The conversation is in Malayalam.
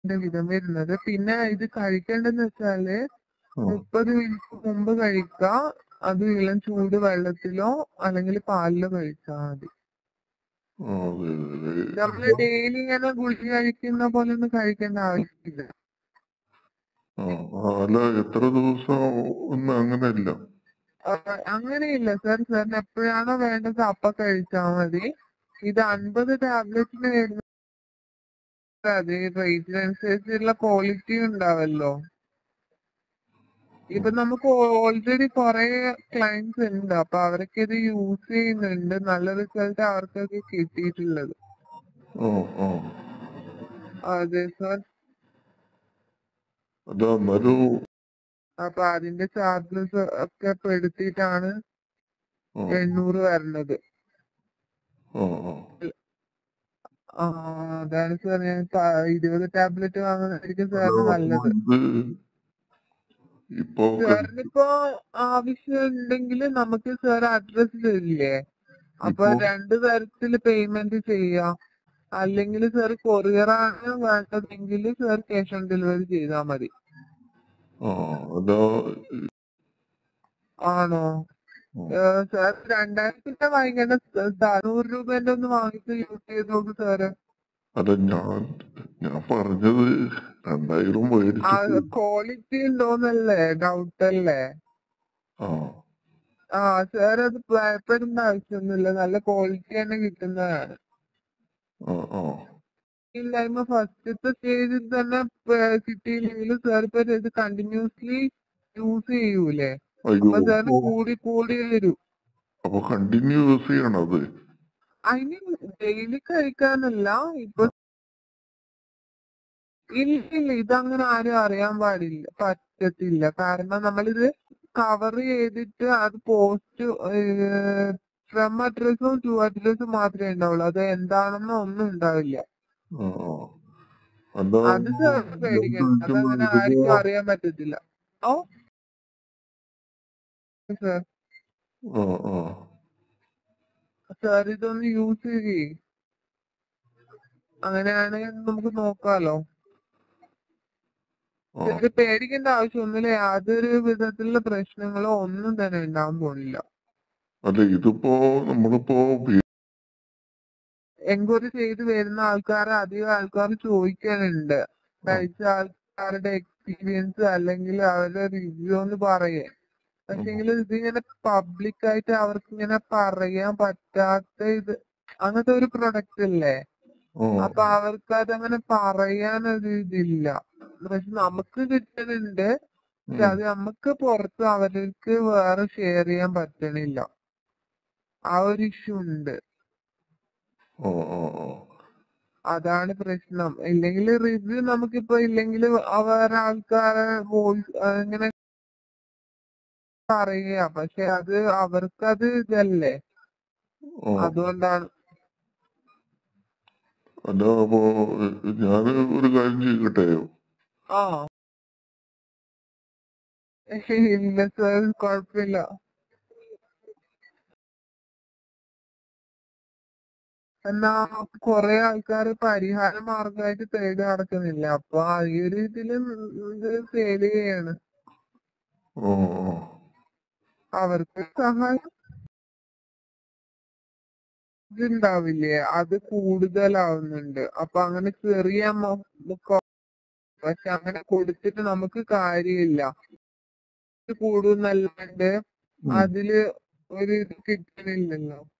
വിധം വരുന്നത് പിന്നെ ഇത് കഴിക്കേണ്ടതെന്ന് വെച്ചാല് ആ മുപ്പത് മിനിറ്റ് മുമ്പ് കഴിക്കുക അത് ഇളം ചൂട് വെള്ളത്തിലോ അല്ലെങ്കിൽ പാലിലോ കഴിച്ചാൽ മതി ആ, അതെ അതെ നമ്മള് ഡെയിലി ഇങ്ങനെ ഗുളിക കഴിക്കുന്ന പോലെ ഒന്നും കഴിക്കേണ്ട ആവശ്യമില്ല ആ ആ, അല്ല എത്ര ദിവസം ഒന്നും അങ്ങനെയല്ല ആ, അങ്ങനെയില്ല സാർ സാറിന് എപ്പോഴാണോ വേണ്ടത് അപ്പൊ കഴിച്ചാൽ മതി ഇത് അൻപത് ടാബ്ലറ്റിന് വരുന്ന അതെ റേറ്റിനനുസരിച്ചുള്ള ക്വാളിറ്റി ഉണ്ടാവല്ലോ ഇപ്പൊ നമുക്ക് ഓൾറെഡി കുറെ ക്ലയൻസ് ഉണ്ട് അപ്പൊ അവരൊക്കെ ഇത് യൂസ് ചെയ്യുന്നുണ്ട് നല്ല റിസൾട്ട് അവർക്കൊക്കെ കിട്ടിയിട്ടുള്ളത് ആ ആ അതെ സാർ അത് എന്നാലും അപ്പൊ അതിന്റെ ചാർജസ് ഒക്കെ പെടുത്തിയിട്ടാണ് ആ എണ്ണൂറ് വരുന്നത് ആ ആ ആ അതാണ് സാർ ഞാൻ ത- ഇരുപത് ടാബ്ലറ്റ് വാങ്ങുന്നതായിരിക്കും സാറിന് നല്ലത് ഇത് ഇപ്പൊ സാറിനിപ്പോ ആവശ്യം ഉണ്ടെങ്കിൽ നമുക്ക് സാർ അഡ്രസ് തരില്ലേ അപ്പൊ ഇപ്പൊ- രണ്ട് തരത്തില് പേയ്മെന്റ് ചെയ്യാം അല്ലെങ്കിൽ സാർ കൊറിയർ ആണ് വേണ്ടതെങ്കിൽ സാർ ക്യാഷ് ഓൺ ഡെലിവറി ചെയ്താൽ മതി ആ അല്ല ആണോ ഉം. ഏഹ് സാർ രണ്ടായിരത്തിന്റെ വാങ്ങിക്കേണ്ട സാർ നൂറ് രൂപേന്റെ ഒന്ന് വാങ്ങിച്ച് യൂസ് ചെയ്ത് നോക്ക് സാറ് അല്ല ഞാൻ ഞാൻ പറഞ്ഞത് രണ്ടായിരം ആ മേടിച്ചിട്ട് ക്വാളിറ്റി ഉണ്ടോന്നല്ലേ ഡൗട്ട് അല്ലേ ആ ആ സാർ അത് ഭയപ്പെടേണ്ട ആവശ്യമൊന്നുമില്ല നല്ല ക്വാളിറ്റി തന്നെ കിട്ടുന്നതാണ് ആ ആ ഇല്ലായ്മ ഫസ്റ്റത്തെ സ്റ്റേജിൽ തന്നെ പ- കിട്ടിയില്ലെങ്കിൽ സാർ ഇപ്പൊ ഇത് കണ്ടിന്യൂസ്ലി യൂസ് ചെയ്യൂലേ അയ്യോ അപ്പൊ സാറിന് അപ്പൊ- കൂടി കൂടി വരും അപ്പൊ കണ്ടിന്യൂ യൂസ് ചെയ്യണം അത് അതിന് ഡെയിലി കഴിക്കാനല്ല ഇപ്പൊ ഇല്ല ഇല്ല ഇതങ്ങനെ ആരും അറിയാൻ പാടില്ല പറ്റത്തില്ല കാരണം നമ്മളിത് കവർ ചെയ്തിട്ട് അത് പോസ്റ്റ് ഫ്രം അഡ്രസ്സും ടു അഡ്രസ്സും മാത്രമേ ഉണ്ടാവുള്ളൂ അത് എന്താണെന്നോ ഒന്നും ഉണ്ടാവില്ല ആ ആ അല്ല അത് സാർ പേടിക്കണ്ട അതങ്ങനെ ആർക്കും അറിയാൻ പറ്റത്തില്ല ഓ സാർ ആ ആ സാർ ഇതൊന്ന് യൂസ് ചെയ്യേ അങ്ങനെയാണെങ്കിൽ നമുക്ക് നോക്കാലോ ആ സാറ് പേടിക്കേണ്ട ആവശ്യമൊന്നുമില്ല യാതൊരു വിധത്തിലുള്ള പ്രശ്നങ്ങളോ ഒന്നും തന്നെ ഉണ്ടാവാൻ പോണില്ല അല്ല ഇതിപ്പോ നമ്മളിപ്പോ വീ- എൻക്വയറി ചെയ്ത് വരുന്ന ആൾക്കാർ അധികം ആൾക്കാർ ചോദിക്കാനുണ്ട് കഴിച്ച ആൾക്കാരുടെ എക്സ്പീരിയൻസ് അല്ലെങ്കിൽ അവരുടെ റിവ്യൂ എന്ന് പറയേ പക്ഷെങ്കിൽ ഇതിങ്ങനെ പബ്ലിക് ആയിട്ട് അവർക്ക് ഇങ്ങനെ പറയാൻ പറ്റാത്ത ഇത് അങ്ങനത്തെ ഒരു പ്രൊഡക്റ്റ് അല്ലേ ആ അപ്പൊ അവർക്ക് അതങ്ങനെ പറയാനൊരു ഇതില്ല പക്ഷെ നമുക്ക് കിട്ടുന്നുണ്ട് പക്ഷെ ഉം. അത് നമുക്ക് പുറത്ത് അവർക്ക് വേറെ ഷെയർ ചെയ്യാൻ പറ്റണില്ല ആ ഒരു ഇഷ്യൂ ഉണ്ട് ആ ആ ആ അതാണ് പ്രശ്നം ഇല്ലെങ്കിൽ റിവ്യൂ നമുക്കിപ്പോ ഇല്ലെങ്കിൽ വേറെ ആൾക്കാരെ വോയിസ് ഇങ്ങനെ പറയുക പക്ഷെ അത് അവർക്കത് ഇതല്ലേ ആ അതുകൊണ്ടാണ് അല്ല അപ്പോ ഞാൻ ഒരു കാര്യം ചെയ്യട്ടെ ആ ഇല്ല സാർ കുഴപ്പമില്ല എന്നാ കൊറേ ആൾക്കാര് പരിഹാര മാർഗമായിട്ട് തേടി നടക്കുന്നില്ല അപ്പൊ ആ ഈ ഒരു ഇതില് ഇത് സെയിൽ ചെയ്യാണ് ആ ആ അവർക്ക് സഹായം ഇതുണ്ടാവില്ലേ അത് കൂടുതലാവുന്നുണ്ട് അപ്പൊ അങ്ങനെ ചെറിയ amount കൊ- പക്ഷെ അങ്ങനെ കൊടുത്തിട്ട് നമുക്ക് കാര്യമില്ല ഇത് കൂടുന്നല്ലാണ്ട് ഉം. അതില് ഒരു ഇത് കിട്ടണില്ലല്ലോ